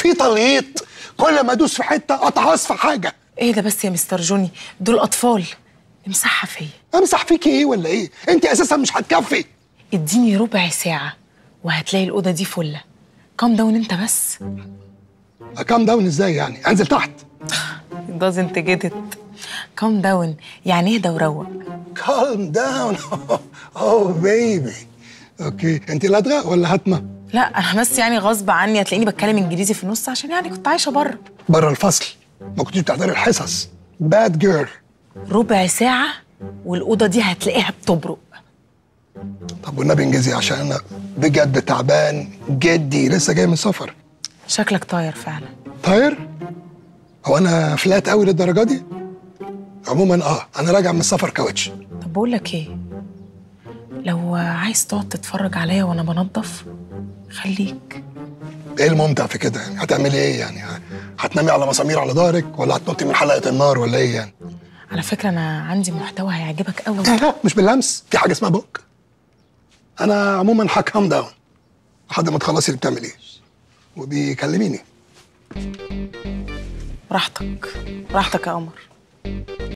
في تليط كل ما ادوس في حته اتعص في حاجه ايه ده بس يا مستر جوني دول اطفال امسحها فيا امسح فيكي ايه ولا ايه انت اساسا مش هتكفي اديني ربع ساعه وهتلاقي الاوضه دي فله كام داون انت بس كام داون ازاي يعني انزل تحت It doesn't get it كام داون يعني اهدى وروق كالم داون اوه بيبي اوكي انت لدغه ولا هتمه لا انا بس يعني غصب عني هتلاقيني بتكلم انجليزي في النص عشان يعني كنت عايشه بره بره الفصل ما كنتيش بتحضري الحصص باد جيرل ربع ساعه والاوضه دي هتلاقيها بتبرق طب والنبي انجزي عشان انا بجد تعبان جدي لسه جاي من سفر شكلك طاير فعلا طاير هو انا فلات قوي للدرجه دي عموما اه انا راجع من السفر كاوتش طب بقول لك ايه لو عايز تقعد تتفرج عليا وانا بنضف خليك ايه الممتع في كده يعني هتعملي ايه يعني هتنامي على مسامير على ظهرك ولا هتنطي من حلقه النار ولا ايه يعني على فكره انا عندي محتوى هيعجبك قوي لا مش باللمس في حاجه اسمها بوك انا عموما هكام داون لحد ما تخلصي اللي بتعمليه وبيكلميني براحتك براحتك يا قمر